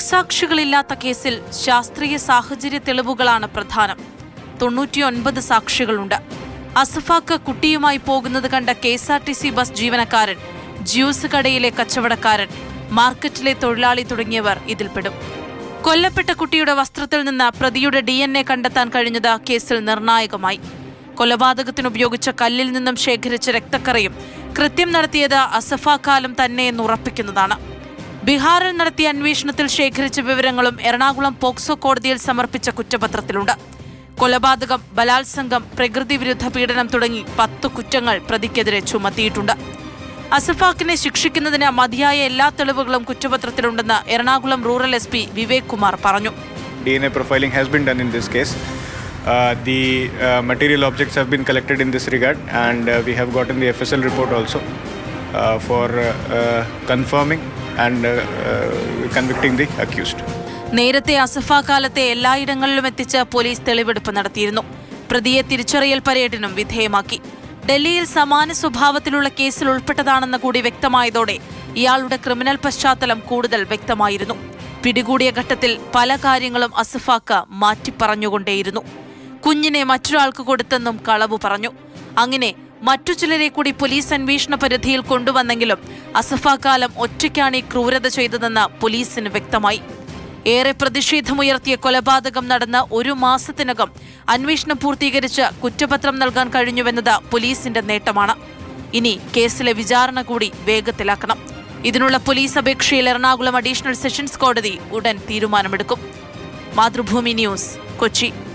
ദൃക്സാക്ഷികളില്ലാത്ത കേസിൽ ശാസ്ത്രീയ സാഹചര്യ തെളിവുകളാണ് പ്രധാനം തൊണ്ണൂറ്റിയൊൻപത് സാക്ഷികളുണ്ട് അസഫാക്ക് കുട്ടിയുമായി പോകുന്നത് കണ്ട K S R T C bus ജീവനക്കാരൻ ജ്യൂസ് കടയിലെ കച്ചവടക്കാരൻ മാർക്കറ്റിലെ തൊഴിലാളി തുടങ്ങിയവർ ഇതിൽപ്പെടും കൊല്ലപ്പെട്ട കുട്ടിയുടെ വസ്ത്രത്തിൽ നിന്ന് പ്രതിയുടെ ഡി എൻ എ കണ്ടെത്താൻ കഴിഞ്ഞത് കേസിൽ നിർണായകമായി കൊലപാതകത്തിന് ഉപയോഗിച്ച കല്ലിൽ നിന്നും ശേഖരിച്ച രക്തക്കറയും കൃത്യം നടത്തിയത് അസഫാക്കാലം തന്നെ എന്ന് ഉറപ്പിക്കുന്നതാണ് ബീഹാറിൽ നടത്തിയ അന്വേഷണത്തിൽ ശേഖരിച്ച വിവരങ്ങളും എറണാകുളം പോക്സോ കോടതിയിൽ സമർപ്പിച്ച കുറ്റപത്രത്തിലുണ്ട് കൊലപാതകം ബലാത്സംഗം പ്രകൃതി വിരുദ്ധ പീഡനം തുടങ്ങി പത്ത് കുറ്റങ്ങൾ പ്രതിക്കെതിരെ ചുമത്തിയിട്ടുണ്ട് അസഫാക്കിനെ ശിക്ഷിക്കുന്നതിന് മതിയായ എല്ലാ തെളിവുകളും കുറ്റപത്രത്തിലുണ്ടെന്ന് Ernakulam rural S P Vivek Kumar പറഞ്ഞു DNA profiling has been done in this case. Uh, the uh, material objects have been collected in this regard, and uh, we have gotten the FSL report also uh, for uh, uh, confirming and uh, uh, convicting the accused. നേരത്തെ അസഫ കാലത്തെ എല്ലായിടങ്ങളിലും എത്തിച്ച് police തെളിവെടുപ്പ് നടത്തിയിരുന്നു പ്രതിയെ തിരിച്ചറിയൽ പരേഡിനും വിധേയമാക്കി ഡൽഹിയിൽ സമാന സ്വഭാവത്തിലുള്ള കേസിൽ ഉൾപ്പെട്ടതാണെന്ന് കൂടി വ്യക്തമായതോടെ ഇയാളുടെ ക്രിമിനൽ പശ്ചാത്തലം കൂടുതൽ വ്യക്തമായിരുന്നു പിടികൂടിയ ഘട്ടത്തിൽ പല കാര്യങ്ങളും അസഫാക്ക മാറ്റിപ്പറഞ്ഞുകൊണ്ടേയിരുന്നു കുഞ്ഞിനെ മറ്റൊരാൾക്ക് കൊടുത്തെന്നും കളവ് പറഞ്ഞു അങ്ങനെ മറ്റു ചിലരെ കൂടി പോലീസ് അന്വേഷണ പരിധിയിൽ കൊണ്ടുവന്നെങ്കിലും അസഫാക്കാലം ഒറ്റയ്ക്കാണ് ഈ ക്രൂരത ചെയ്തതെന്ന് പോലീസിന് വ്യക്തമായി ഏറെ പ്രതിഷേധമുയർത്തിയ കൊലപാതകം നടന്ന് ഒരു മാസത്തിനകം അന്വേഷണം പൂർത്തീകരിച്ച് കുറ്റപത്രം നൽകാൻ കഴിഞ്ഞുവെന്നത് പോലീസിന്റെ നേട്ടമാണ് ഇനി കേസിലെ വിചാരണ കൂടി വേഗത്തിലാക്കണം ഇതിനുള്ള പോലീസ് അപേക്ഷയിൽ എറണാകുളം അഡീഷണൽ സെഷൻസ് കോടതി ഉടൻ തീരുമാനമെടുക്കും മാതൃഭൂമി ന്യൂസ് കൊച്ചി